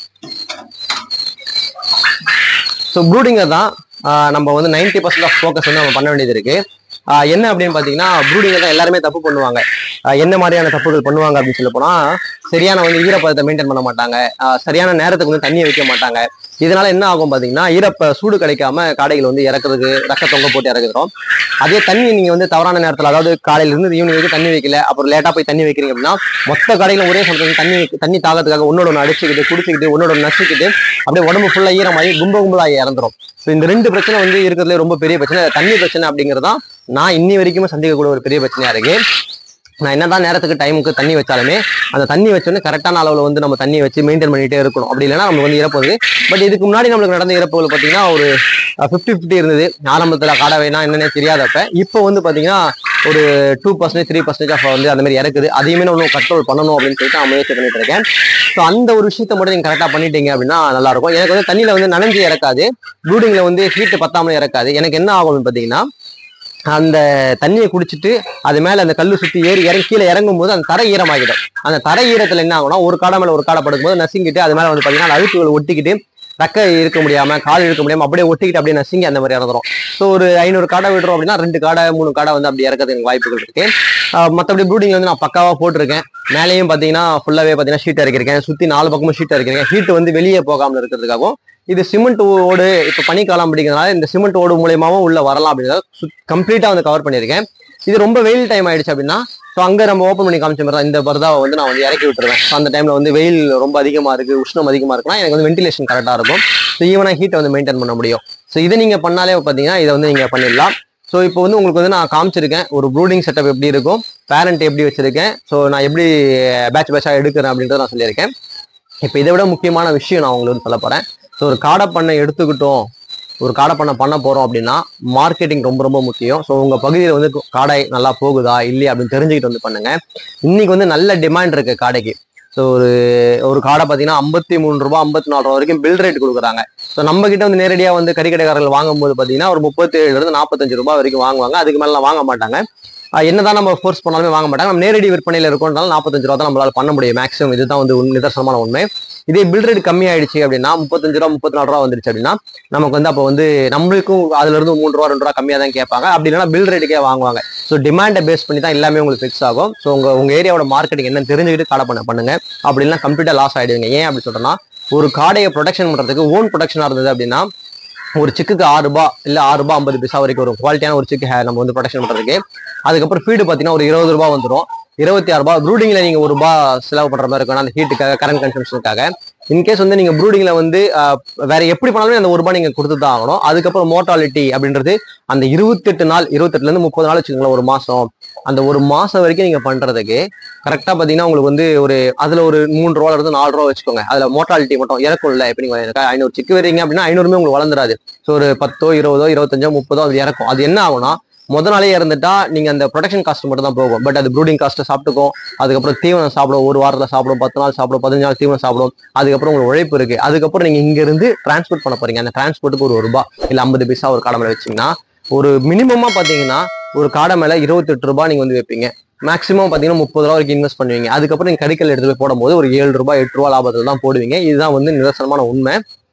Speaker 1: ஸோ ப்ரூடிங்கை தான் ஆஹ் நம்ம வந்து நைன்டி பர்சன்ட் ஆஃப் ஃபோக்கஸ் வந்து நம்ம பண்ண வேண்டியது இருக்கு ஆஹ் என்ன அப்படின்னு பார்த்தீங்கன்னா ப்ரூடிங்கை தான் எல்லாருமே தப்பு பண்ணுவாங்க ஆஹ் என்ன மாதிரியான தப்புகள் பண்ணுவாங்க அப்படின்னு சொல்ல போனா சரியான வந்து ஈரப்பதத்தை மெயின்டைன் பண்ண மாட்டாங்க ஆஹ் சரியான நேரத்துக்கு வந்து தண்ணி வைக்க மாட்டாங்க இதனால என்ன ஆகும் பார்த்தீங்கன்னா ஈரப்ப சூடு கிடைக்காம காடைகள் வந்து இறக்குறதுக்கு ரக்க தொங்க போட்டு இறக்குறோம் அதே தண்ணி நீங்க வந்து தவறான நேரத்தில் அதாவது காலையில இருந்து ஈவினிங் வரைக்கும் தண்ணி வைக்கல அப்புறம் லேட்டா போய் தண்ணி வைக்கிறீங்க அப்படின்னா மொத்த கடையில ஒரே சமயத்தில் தண்ணி தண்ணி தாகத்துக்காக ஒன்னோட ஒன்று அடிச்சுக்கிட்டு குடிச்சுக்கிட்டு ஒன்னோட ஒன்று நசுக்கிட்டு அப்படியே உடம்பு ஃபுல்லா ஈரமாகி கும்ப கும்பலாகி இறந்துரும் ஸோ இந்த ரெண்டு பிரச்சனை வந்து இருக்கிறதுல ரொம்ப பெரிய பிரச்சனை தண்ணி பிரச்சனை அப்படிங்கிறது தான் நான் இன்னி வரைக்கும் சந்திக்கக்கூடிய ஒரு பெரிய பிரச்சனையா இருக்கு நான் என்னதான் நேரத்துக்கு டைமுக்கு தண்ணி வச்சாலுமே அந்த தண்ணி வச்சோன்னே கரெக்டான அளவில் வந்து நம்ம தண்ணி வச்சு மெயின்டைன் பண்ணிட்டே இருக்கணும் அப்படி இல்லைன்னா நமக்கு வந்து இறப்பு வருது பட் இதுக்கு முன்னாடி நம்மளுக்கு நடந்த இறப்புகள் பார்த்தீங்கன்னா ஒரு ஃபிஃப்டி ஃபிஃப்டி இருந்தது ஆரம்பத்தில் காடை வேணா என்னன்னே தெரியாதப்ப இப்போ வந்து பார்த்தீங்கன்னா ஒரு two percentage three percentage off வந்து அந்த மாதிரி இறக்குது அதையுமே நான் இன்னும் கண்ட்ரோல் பண்ணணும் அப்படின்னு சொல்லிட்டு நான் முயற்சி பண்ணிட்டு இருக்கேன் ஸோ அந்த ஒரு விஷயத்த மட்டும் நீங்கள் கரெக்டாக பண்ணிட்டீங்க அப்படின்னா நல்லா இருக்கும் எனக்கு வந்து தண்ணியில் வந்து நனைஞ்சு இறக்காது ப்ரூடிங்கில் வந்து ஹீட்டு பத்தாமலே இறக்காது எனக்கு என்ன ஆகும்னு பார்த்தீங்கன்னா அந்த தண்ணியை குடிச்சிட்டு அது மேல அந்த கல்லு சுத்தி ஏறி இறங்கி கீழே இறங்கும் போது அந்த தரை ஈரமாகிடும் அந்த தரை ஈரத்துல என்ன ஆகும்னா ஒரு காடை மேல ஒரு காடை படுக்கும்போது நசுங்கிட்டு அது மேல வந்து பாத்தீங்கன்னா அந்த அழுக்குகள் ஒட்டிக்கிட்டு ரெக்க இருக்க முடியாம கால் இழுக்க முடியாம அப்படியே ஒட்டிக்கிட்டு அப்படியே நசுங்கி அந்த மாதிரி இறந்துரும் ஸோ ஒரு ஐநூறு காடை விடுறோம் அப்படின்னா ரெண்டு காடை மூணு காடை வந்து அப்படி இறக்கிறதுக்கு வாய்ப்புகள் இருக்கு ஆஹ் மத்தபடி ப்ரூடிங் வந்து நான் பக்காவா போட்டிருக்கேன் மேலேயும் பாத்தீங்கன்னா ஃபுல்லாவே பாத்தீங்கன்னா ஷீட் இறக்கிருக்கேன் சுத்தி நாலு பக்கமும் ஷீட் இறக்கிருக்கேன் ஹீட் வந்து வெளியே போகாமல் இருக்கிறதுக்காகவும் இது சிமெண்ட் ஓடு இப்போ பனிக்காலம் அப்படிங்கிறதுனால இந்த சிமெண்ட் ஓடு மூலியமாவும் உள்ள வரலாம் அப்படிங்கிறத கம்ப்ளீட்டா வந்து கவர் பண்ணியிருக்கேன் இது ரொம்ப வெயில் டைம் ஆயிடுச்சு அப்படின்னா ஸோ அங்க நம்ம ஓப்பன் பண்ணி காமிச்ச மாதிரி தான் இந்த பர்தாவை வந்து நான் வந்து இறக்கி விட்டுருவேன் ஸோ அந்த டைம்ல வந்து வெயில் ரொம்ப அதிகமா இருக்கு உஷ்ணம் அதிகமா இருக்குன்னா எனக்கு வந்து வென்டிலேஷன் கரெக்டா இருக்கும் ஸோ ஈவனா ஹீட்டை வந்து மெயின்டைன் பண்ண முடியும் ஸோ இதை நீங்க பண்ணாலே பாத்தீங்கன்னா இதை வந்து நீங்க பண்ணிடலாம் ஸோ இப்போ வந்து உங்களுக்கு வந்து நான் காமிச்சிருக்கேன் ஒரு ப்ரூடிங் செட்டப் எப்படி இருக்கும் பேரண்ட் எப்படி வச்சிருக்கேன் ஸோ நான் எப்படி பேட்ச் பேட்சா எடுக்கிறேன் அப்படின்றத நான் சொல்லியிருக்கேன் இப்போ இதை விட முக்கியமான விஷயம் நான் உங்களுக்கு வந்து சொல்ல போறேன் ஸோ ஒரு காடை பண்ணை எடுத்துக்கிட்டோம் ஒரு காடை பண்ணை பண்ண போறோம் அப்படின்னா மார்க்கெட்டிங் ரொம்ப ரொம்ப முக்கியம் ஸோ உங்க பகுதியில் வந்து காடை நல்லா போகுதா இல்லையா அப்படின்னு தெரிஞ்சுக்கிட்டு வந்து பண்ணுங்க இன்னைக்கு வந்து நல்ல டிமாண்ட் இருக்கு காடைக்கு ஸோ ஒரு ஒரு காடை பார்த்தீங்கன்னா ஐம்பத்தி மூணு ரூபா ஐம்பத்தி நாலு ரூபா வரைக்கும் பில் ரேட் கொடுக்குறாங்க ஸோ நம்ம கிட்ட வந்து நேரடியாக வந்து கறிக்கடைக்காரர்கள் வாங்கும்போது பார்த்தீங்கன்னா ஒரு முப்பத்தேழுல இருந்து நாற்பத்தஞ்சு ரூபாய் வரைக்கும் வாங்குவாங்க அதுக்கு மேலே வாங்க மாட்டாங்க ஆஹ் என்னதான் நம்ம ஃபோர்ஸ் பண்ணாலுமே வாங்க மாட்டாங்க நம்ம நேரடி விற்பனையில் இருக்கோம்னால நாற்பத்தஞ்சு ரூபா தான் நம்மளால பண்ண முடியும் மேக்ஸிமம் இதுதான் வந்து உண்மை- நிதர்சனமான உண்மை இதே பில் ரேட் கம்மி ஆயிடுச்சு அப்படின்னா முப்பத்தஞ்சு ரூபா முப்பத்தி நாலு ரூபா வந்துருச்சு அப்படின்னா நமக்கு வந்து அப்போ வந்து நம்மளுக்கும் அதுல இருந்து மூணு ரூபா ரெண்டு ரூபா கம்மியாக தான் கேட்பாங்க அப்படி இல்லைன்னா பில் ரேட்டுக்கே வாங்குவாங்க ஸோ டிமாண்டை பேஸ் பண்ணி தான் எல்லாமே உங்களுக்கு ஃபிக்ஸ் ஆகும் ஸோ உங்க உங்க ஏரியாவோட மார்க்கெட்டிங் என்னன்னு தெரிஞ்சுக்கிட்டு காடை பண்ண பண்ணுங்க அப்படி இல்லைன்னா கம்ப்ளீட்டாக லாஸ் ஆயிடுவீங்க ஏன் அப்படி சொல்றேன்னா ஒரு காடையை ப்ரொடக்ஷன் பண்றதுக்கு ஓன் ப்ரொடக்ஷனாக இருந்தது அப்படின்னா ஒரு சிக்குக்கு ஆறு ரூபாய் இல்ல ஆறு ரூபாய் ஐம்பது பைசா வரைக்கும் வரும் குவாலிட்டியான ஒரு சிக்கு ஹே- நம்ம வந்து ப்ரொடக்ஷன் பண்றதுக்கு அதுக்கப்புறம் ஃபீடு பார்த்தீங்கன்னா ஒரு இருபது ரூபாய் வந்துடும் இருபத்தி ஆறு ரூபாய் ப்ரூடிங்ல நீங்க ஒரு ரூபாய் செலவு பண்ற மாதிரி இருக்கும் அந்த ஹீட்டுக்காக கரண்ட் கன்சம்ஷனுக்காக இன்கேஸ் வந்து நீங்க ப்ரூடிங்ல வந்து ஆஹ், வேற எப்படி பண்ணாலுமே அந்த ஒரு ரூபாய் நீங்க கொடுத்து தான் ஆகணும் அதுக்கப்புறம் மோர்டாலிட்டி அப்படின்றது அந்த இருபத்தெட்டு நாள் இருபத்தெட்டுல இருந்து முப்பது நாள் வச்சுக்கோங்களேன் ஒரு மாசம் அந்த ஒரு மாசம் வரைக்கும் நீங்க பண்றதுக்கு கரெக்டா பாத்தீங்கன்னா உங்களுக்கு வந்து ஒரு அதுல ஒரு மூணு ரூபா இருந்து நாலு ரூபா வச்சுக்கோங்க அதுல மோட்டாலிட்டி மட்டும் இறக்கும்ல இப்ப நீங்க எனக்கு ஐநூறு சிக்கு வரீங்க அப்படின்னா ஐநூறுமே உங்களுக்கு வளர்ந்துராது ஸோ ஒரு பத்தோ இருபதோ இருபத்தஞ்சோ முப்பதோ அது இறக்கும் அது என்ன ஆகும்னா முத நாளே இறந்துட்டா நீங்க அந்த ப்ரொடக்ஷன் காஸ்ட் மட்டும் தான் போகும் பட் அது ப்ரூடிங் காஸ்ட்டை சாப்பிட்டுக்கும் அதுக்கப்புறம் தீவனம் சாப்பிடும் ஒரு வாரத்துல சாப்பிடும் பத்து நாள் சாப்பிடும் பதினஞ்சு நாள் தீவனம் சாப்பிடும் அதுக்கப்புறம் உங்களுக்கு உழைப்பு இருக்கு அதுக்கப்புறம் நீங்க இங்க இருந்து டிரான்ஸ்போர்ட் பண்ண போறீங்க அந்த டிரான்ஸ்போர்ட்டுக்கு ஒரு ரூபாய் இல்ல ஐம்பது பைசா ஒரு காடை மேல வச்சீங்கன்னா ஒரு மினிமமா பாத்தீங்கன்னா ஒரு காடை மேல இருபத்தெட்டு ரூபாய் நீங்க வந்து வைப்பீங்க மேக்ஸிமம் பாத்தீங்கன்னா முப்பது ரூபா வரைக்கும் இன்வெஸ்ட் பண்ணுவீங்க அதுக்கப்புறம் நீங்க கறிக்கல் எடுத்து போய் போடும்போது ஒரு ஏழு ரூபாய் எட்டு ரூபா லாபத்தில் தான் போடுவீங்க இதுதான் வந்து நிதர்சனமான உண்மை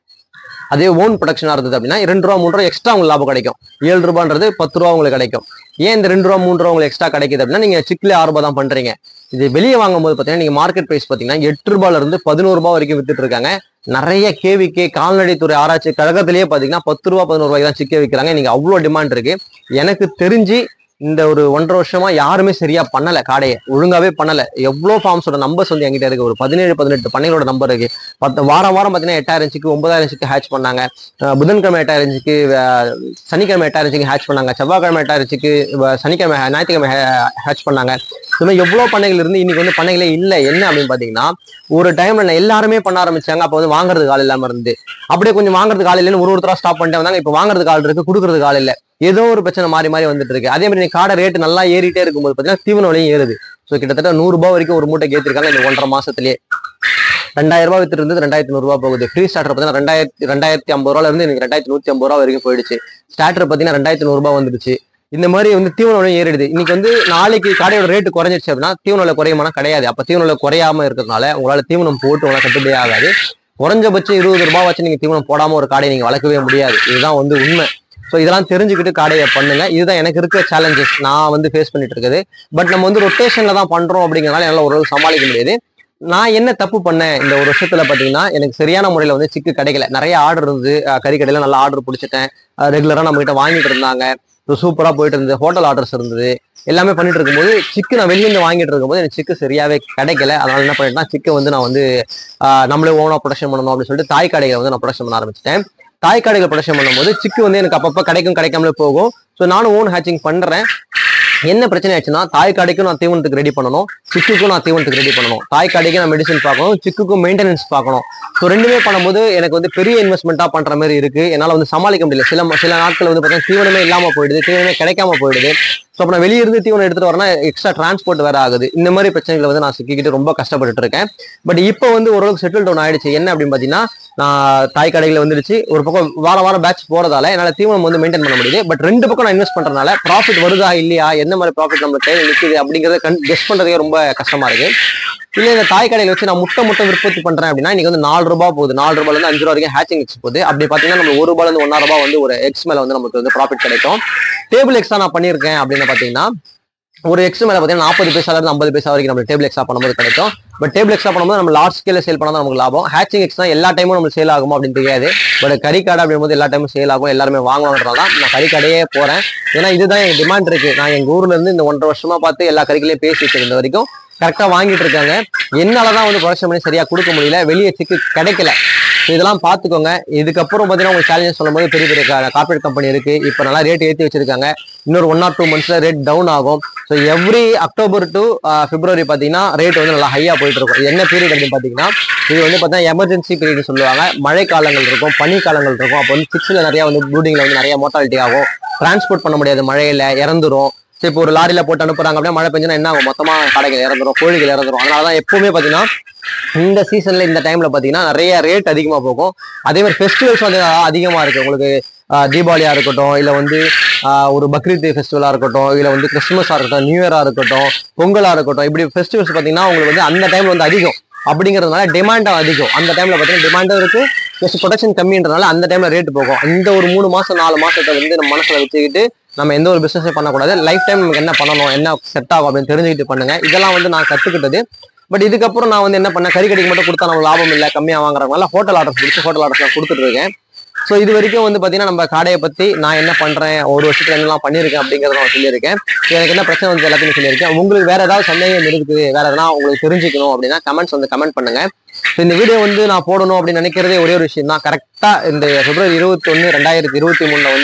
Speaker 1: அதே ஓன் ப்ரொடக்ஷனா இருந்தது அப்படின்னா ரெண்டு ரூபா மூணு ரூபா எக்ஸ்ட்ரா உங்களுக்கு லாபம் கிடைக்கும் ஏழு ரூபான்றது பத்து ரூபா உங்களுக்கு கிடைக்கும் ஏன் இந்த ரெண்டு ரூபா மூணு ரூபா உங்களுக்கு எக்ஸ்ட்ரா கிடைக்குது அப்படின்னா நீங்க சிக்கிலே ஆறு ரூபாய் தான் பண்றீங்க இது வெளியே வாங்கும்போது பார்த்தீங்கன்னா நீங்க மார்க்கெட் பிரைஸ் பார்த்தீங்கன்னா எட்டு ரூபாயில இருந்து பதினோரு ரூபாய் வரைக்கும் வித்துட்டு இருக்காங்க நிறைய கேவிக்கு கால்நடைத்துறை ஆராய்ச்சி கழகத்திலேயே பார்த்தீங்கன்னா பத்து ரூபா பதினோரு ரூபாய்க்கு தான் சிக்க விற்கிறாங்க நீங்க அவ்வளோ டிமாண்ட் இருக்கு எனக்கு தெரிஞ்சு இந்த ஒரு ஒன்றரை வருஷமா யாருமே சரியா பண்ணல காடையை ஒழுங்காவே பண்ணல எவ்வளோ ஃபார்ம்ஸோட நம்பர்ஸ் வந்து என்கிட்ட இருக்கு ஒரு பதினேழு பதினெட்டு பண்ணைகளோட நம்பர் இருக்கு பத்து வாரம் வாரம் பார்த்தீங்கன்னா எட்டாயிரம் சிக்கு ஒன்பதாயிரம் சிக்கு ஹேட்ச் பண்ணாங்க அஹ் புதன்கிழமை எட்டாயிரம் சிக்கு அஹ் சனிக்கிழமை எட்டாயிரம் சிக்கு ஹேட்ச் பண்ணாங்க செவ்வாய்க்கிழமை எட்டாயிரம் சிக்கு அஹ் சனிக்கிழமை ஞாயிற்றுக்கிழமை ஹேட்ச் பண்ணாங்க இந்த மாதிரி எவ்வளோ பண்ணைகள் இருந்து இன்னைக்கு வந்து பண்ணைகளே இல்லை என்ன அப்படின்னு பார்த்தீங்கன்னா ஒரு டைம்ல நான் எல்லாருமே பண்ண ஆரம்பிச்சாங்க அப்போ வந்து வாங்குறதுக்கு ஆள் இல்லாம இருந்து அப்படியே கொஞ்சம் வாங்குறதுக்கு ஆள் இல்லைன்னு ஒரு ஒருத்தரா ஸ்டாப் பண்ணிட்டு வந்தாங்க இப்போ வாங்குறதுக்கு ஆள் இருக்கு கொடுக்கறதுக்கு ஆள் இல்லை ஏதோ ஒரு பிரச்சனை மாறி மாறி வந்துட்டு இருக்கு அதே மாதிரி நீ காடை ரேட் நல்லா ஏறிட்டே இருக்கும்போது பார்த்தீங்கன்னா தீவன விலையும் ஏறுது ஸோ கிட்டத்தட்ட நூறு ரூபாய் வரைக்கும் ஒரு மூட்டை ஏற்றிருக்காங்க இந்த ஒன்றரை மாசத்துலயே ரெண்டாயிரம் ரூபாய் வித்துட்டு இருந்தது ரெண்டாயிரத்தி நூறு ரூபாய் போகுது ஃப்ரீ ஸ்டார்டர் பார்த்தீங்கன்னா ரெண்டாயிரத்தி ரெண்டாயிரத்தி ஐம்பது ரூபாயில இருந்து எனக்கு ரெண்டாயிரத்தி நூத்தி ஐம்பது ரூபா வரைக்கும் போயிடுச்சு ஸ்டார்டர் பார்த்தீங்கன்னா ரெண்டாயிரத்தி நூறு ரூபாய் வந்துருச்சு இந்த மாதிரி வந்து தீவன விலையும் ஏறிடுது இன்னைக்கு வந்து நாளைக்கு கடையோட ரேட்டு குறைஞ்சிருச்சு அப்படின்னா தீவன விலை குறையுமானா கிடையாது அப்ப தீவன விலை குறையாம இருக்கிறதுனால உங்களால தீவனம் போட்டு உங்களால கட்டுப்படி ஆகாது குறைஞ்சபட்சம் இருபது ரூபாய் வச்சு நீங்க தீவனம் போடாம ஒரு காடையை நீங்க வளர்க்கவே முடியாது இதுதான் வந்து உண்மை ஸோ இதெல்லாம் தெரிஞ்சுக்கிட்டு காடையை பண்ணுங்க இதுதான் எனக்கு இருக்க சேலஞ்சஸ் நான் வந்து ஃபேஸ் பண்ணிட்டு இருக்குது பட் நம்ம வந்து ரொட்டேஷன்ல தான் பண்றோம் அப்படிங்கிறனால என்னால ஓரளவு சமாளிக்க முடியாது நான் என்ன தப்பு பண்ணேன் இந்த ஒரு வருஷத்துல பாத்தீங்கன்னா எனக்கு சரியான முறையில வந்து சிக்கு கிடைக்கல நிறைய ஆர்டர் இருந்தது அஹ் கறிக்கடையில நல்லா ஆர்டர் பிடிச்சிட்டேன் ரெகுலரா நம்ம கிட்ட வாங்கிட்டு இருந்தாங்க சூப்பரா போயிட்டு இருந்தது ஹோட்டல் ஆர்டர்ஸ் இருந்தது எல்லாமே பண்ணிட்டு இருக்கும்போது சிக்கு நான் வெளியிருந்து வாங்கிட்டு இருக்கும்போது எனக்கு சிக்கு சரியாவே கிடைக்கல அதனால என்ன பண்ணிட்டேன்னா சிக்கை வந்து நான் வந்து ஆஹ் நம்மளே ஓனா ப்ரொடக்ஷன் பண்ணணும் அப்படின்னு சொல்லிட்டு தாய் கடைகளை வந்து நான் ப்ரொடக்ஷன் பண்ண ஆரம்பிச்சிட்டேன் தாய் கடைகள் ப்ரொடக்ஷன் பண்ணும்போது சிக்கு வந்து எனக்கு அப்பப்போ கிடைக்கும் கிடைக்காமலே போகும் ஸோ நானும் ஓன் ஹேச்சிங் பண்றேன் என்ன பிரச்சனை ஆச்சுன்னா தாய் கடைக்கும் நான் தீவனத்துக்கு ரெடி பண்ணணும் சிக்குக்கும் நான் தீவனத்துக்கு ரெடி பண்ணணும் தாய் கடைக்கு நான் மெடிசன் பார்க்கணும் சிக்குக்கும் மெயின்டெனன்ஸ் பார்க்கணும் ஸோ ரெண்டுமே பண்ணும்போது எனக்கு வந்து பெரிய இன்வெஸ்ட்மெண்ட்டாக பண்ற மாதிரி இருக்கு என்னால் வந்து சமாளிக்க முடியல சில சில நாட்கள் வந்து பார்த்தீங்கன்னா தீவனமே இல்லாமல் போயிடுது தீவனமே கிடைக்காம போயிடுது ஸோ அப்போ நான் வெளிய இருந்து தீவனம் எடுத்துட்டு வரேன்னா எக்ஸ்ட்ரா டிரான்ஸ்போர்ட் வேற ஆகுது இந்த மாதிரி பிரச்சனைகளை வந்து நான் சிக்கிக்கிட்டு ரொம்ப கஷ்டப்பட்டுட்டு இருக்கேன் பட் இப்போ வந்து ஓரளவுக்கு செட்டில் டவுன் ஆயிடுச்சு என்ன அப்படின்னு பார்த்தீங்கன்னா நான் தாய் கடைகளை வந்துடுச்சு ஒரு பக்கம் வாரம் வாரம் பேட்ச் போறதால என்னால தீவனம் வந்து மெயின்டைன் பண்ண முடியுது பட் ரெண்டு பக்கம் நான் இன்வெஸ்ட் பண்றதுனால ப்ராஃபிட் வருதா இல்லையா எந்த மாதிரி ப்ராஃபிட் நம்ம கையில் நிற்குது அப்படிங்கறத கண் கெஸ் பண்றதுக்கே ரொம்ப கஷ்டமா இருக்கு இல்ல இந்த தாய் கடையில வச்சு நான் முட்டை முட்டை உற்பத்தி பண்றேன் அப்படின்னா இன்னைக்கு வந்து நாலு ரூபாய் போகுது நாலு ரூபாயில இருந்து அஞ்சு ரூபா வரைக்கும் ஹேச்சிங் எக்ஸ் போகுது அப்படி பாத்தீங்கன்னா நம்ம ஒரு ரூபாயில இருந்து ஒன்னா ரூபாய் வந்து ஒரு எக்ஸ் மேல வந்து நமக்கு வந்து ப்ராஃபிட் கிடைக்கும் டேபிள் எக்ஸா நான் பண்ணியிருக்கேன் அப்படின்னு பாத்தீங்கன்னா ஒரு எக்ஸ் மேல பாத்தீங்கன்னா நாற்பது பைசால இருந்து ஐம்பது பைசா வரைக்கும் நம்ம டேபிள் எக்ஸா பண்ணும்போது கிடைக்கும் பட் டேபிள் எக்ஸ்ட்ரா பண்ணும்போது நம்ம லார்ஜ் ஸ்கேல சேல் பண்ணா தான் நமக்கு லாபம் ஹேச்சிங் எக்ஸ் தான் எல்லா டைமும் நம்ம சேல் ஆகுமா அப்படின்னு தெரியாது பட் கறி கடை அப்படிங்கும்போது எல்லா டைமும் சேல் ஆகும் எல்லாருமே வாங்குவாங்கறதால தான் நான் கறி கடையே போறேன் ஏன்னா இதுதான் எங்க டிமாண்ட் இருக்கு நான் எங்க ஊர்ல இருந்து இந்த ஒன்றரை வருஷமா பார்த்து எல்லா கறிகளையும் பேசி வச்சிருந்த வரைக்கும் கரெக்டா வாங்கிட்டு இருக்காங்க என்னாலதான் வந்து ப்ரொடக்ஷன் பண்ணி சரியா கொடுக்க முடியல வெளியே சிக்கு கிடைக்கல So இதெல்லாம் பார்த்துக்கோங்க இதுக்கப்புறம் பார்த்தீங்கன்னா உங்களுக்கு சேலஞ்சஸ் சொல்லும்போது பெரிய பெரிய கார்பரேட் கம்பெனி இருக்கு இப்போ நல்லா ரேட் ஏற்றி வச்சிருக்காங்க இன்னொரு ஒன் ஆர் டூ மந்த்ஸ்ல ரேட் டவுன் ஆகும் so every October to February பார்த்தீங்கன்னா ரேட் வந்து நல்லா ஹையா போயிட்டு இருக்கும் இது என்ன பீரியட் அப்படின்னு பார்த்தீங்கன்னா இது வந்து பார்த்தீங்கன்னா எமர்ஜென்சி பீரியட் சொல்லுவாங்க மழை காலங்கள் இருக்கும் பனி காலங்கள் இருக்கும் அப்போ வந்து சிக்ஸ்ல நிறைய வந்து ப்ளூடிங்ல வந்து நிறைய மோட்டாலிட்டி ஆகும் டிரான்ஸ்போர்ட் பண்ண முடியாது மழையில இறந்துரும் சரி இப்போ ஒரு லாரியில போட்டு அனுப்புறாங்க அப்படின்னா மழை பெஞ்சுன்னா என்ன ஆகும் மொத்தமா கடைகள் இறந்துரும் கோழிகள் இறந்துரும் அதனால தான் எப்பவுமே பார்த்தீங்கன்னா இந்த சீசன்ல இந்த டைம்ல பாத்தீங்கன்னா நிறைய ரேட் அதிகமா போகும் அதே மாதிரி ஃபெஸ்டிவல்ஸ் வந்து அதிகமா இருக்கு உங்களுக்கு ஆஹ் தீபாவளியா இருக்கட்டும் இல்ல வந்து ஆஹ் ஒரு பக்ரீத் ஃபெஸ்டிவலா இருக்கட்டும் இல்ல வந்து கிறிஸ்துமஸா இருக்கட்டும் நியூ இயரா இருக்கட்டும் பொங்கலா இருக்கட்டும் இப்படி ஃபெஸ்டிவல்ஸ் பாத்தீங்கன்னா உங்களுக்கு வந்து அந்த டைம்ல வந்து அதிகம் அப்படிங்கிறதுனால டிமாண்டும் அதிகம் அந்த டைம்ல பாத்தீங்கன்னா டிமாண்டும் இருக்கு ப்ளஸ் ப்ரொடக்ஷன் கம்மின்றதுனால அந்த டைம்ல ரேட் போகும் இந்த ஒரு மூணு மாசம் நாலு மாசத்தை வந்து நம்ம மனசுல வச்சுக்கிட்டு நம்ம எந்த ஒரு பிசினஸே பண்ணக்கூடாது லைஃப் டைம் நமக்கு என்ன பண்ணணும் என்ன செட் ஆகும் அப்படின்னு தெரிஞ்சுக்கிட்டு பண்ணுங்க இதெல்லாம் வந்து நான் கத்துக்கிட்டது பட் இதுக்கப்புறம் நான் வந்து என்ன பண்ணேன் கறி கடைக்கு மட்டும் கொடுத்தா நம்ம லாபம் இல்லை கம்மியாக வாங்குறதுனால ஹோட்டல் ஆர்டர்ஸ் பிடிச்சி ஹோட்டல் ஆர்டர்ஸ் நான் கொடுத்துட்டு இருக்கேன் ஸோ இது வரைக்கும் வந்து பார்த்தீங்கன்னா நம்ம கடையை பற்றி நான் என்ன பண்ணுறேன் ஒரு வருஷத்துல என்னெல்லாம் பண்ணியிருக்கேன் அப்படிங்கிறத நான் சொல்லியிருக்கேன் எனக்கு என்ன பிரச்சனை வந்து எல்லாத்தையும் சொல்லியிருக்கேன் உங்களுக்கு வேற ஏதாவது சந்தேகம் இருக்குது வேற எதனா உங்களுக்கு தெரிஞ்சுக்கணும் அப்படின்னா கமெண்ட்ஸ் வந்து கமெண்ட் பண்ணுங்க ஸோ இந்த வீடியோ வந்து நான் போடணும் அப்படின்னு நினைக்கிறதே ஒரே ஒரு விஷயம் தான் கரெக்டாக இந்த பிப்ரவரி இருபத்தி ஒன்று ரெண்டாயிரத்தி இருபத்தி மூணுல வந்து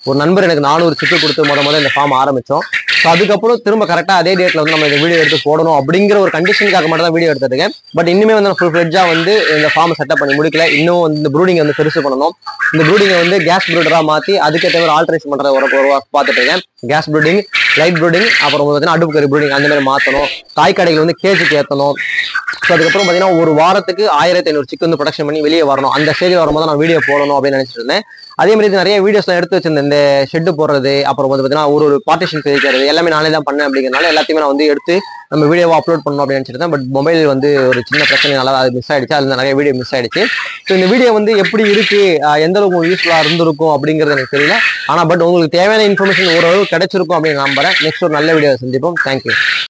Speaker 1: ஒரு நண்பர் எனக்கு நானூறு சிக்கு கொடுத்து முத முத இந்த ஃபார்ம் ஆரம்பிச்சோம் ஸோ அதுக்கப்புறம் திரும்ப கரெக்டாக அதே டேட்ல வந்து நம்ம இந்த வீடியோ எடுத்து போடணும் அப்படிங்கிற ஒரு கண்டிஷனுக்காக மட்டும் தான் வீடியோ எடுத்துருக்கேன் பட் இன்னுமே வந்து ஃபுல் ஃபிளெட்ஜாக வந்து இந்த ஃபார்ம் செட்டப் பண்ணி முடிக்கல இன்னும் வந்து இந்த ப்ரூடிங் வந்து பெருசு பண்ணணும் இந்த ப்ரூடிங்கை வந்து கேஸ் ப்ரூடராக மாற்றி அதுக்கேற்ற மாதிரி ஆல்ட்ரேஷன் பண்ணுற ஒரு ஒரு work பார்த்துட்டு இருக்கேன் கேஸ் ப்ரூடிங் லைட் ப்ரூடிங் அப்புறம் வந்து பார்த்தீங்கன்னா அடுப்பு கறி ப்ரூடிங் அந்த மாதிரி மாற்றணும் காய் கடைகள் வந்து கேஜுக்கு ஏற்றணும் ஸோ அதுக்கப்புறம் பார்த்தீங்கன்னா ஒரு வாரத்துக்கு ஆயிரத்தி ஐநூறு சிக்கு வந்து ப்ரொடக்ஷன் பண்ணி வெளியே வரணும் அந்த ஸ்டேஜில் வரும்போது நான் வீடியோ போடணும் அப்படின்னு நினைச்சிட்டு இருந்தேன் அதே மாதிரி இது நிறைய வீடியோஸ்லாம் எடுத்து வச்சிருந்தேன் இந்த ஷெட்டு போடுறது அப்புறம் வந்து பார்த்தீங்கன்னா ஒரு ஒரு பார்ட்டிஷன் பிரிக்கிறது எல்லாமே நானே தான் பண்ணேன் அப்படிங்கிறனால எல்லாத்தையுமே நான் வந்து எடுத்து நம்ம வீடியோவை அப்லோட் பண்ணணும் அப்படின்னு நினச்சிட்டு பட் மொபைல் வந்து ஒரு சின்ன பிரச்சனைனால அது மிஸ் ஆயிடுச்சு அதில் நிறைய வீடியோ மிஸ் ஆயிடுச்சு ஸோ இந்த வீடியோ வந்து எப்படி இருக்கு ஆஹ் எந்த அளவுக்கு யூஸ்ஃபுல்லாக இருந்திருக்கும் அப்படிங்கிறது எனக்கு தெரியல ஆனால் பட் உங்களுக்கு தேவையான இன்ஃபர்மேஷன் ஓரளவு கிடைச்சிருக்கும் அப்படின்னு நம்புறேன் நெக்ஸ்ட் ஒரு நல்ல வீடியோ சந்திப்போம் தேங்க்யூ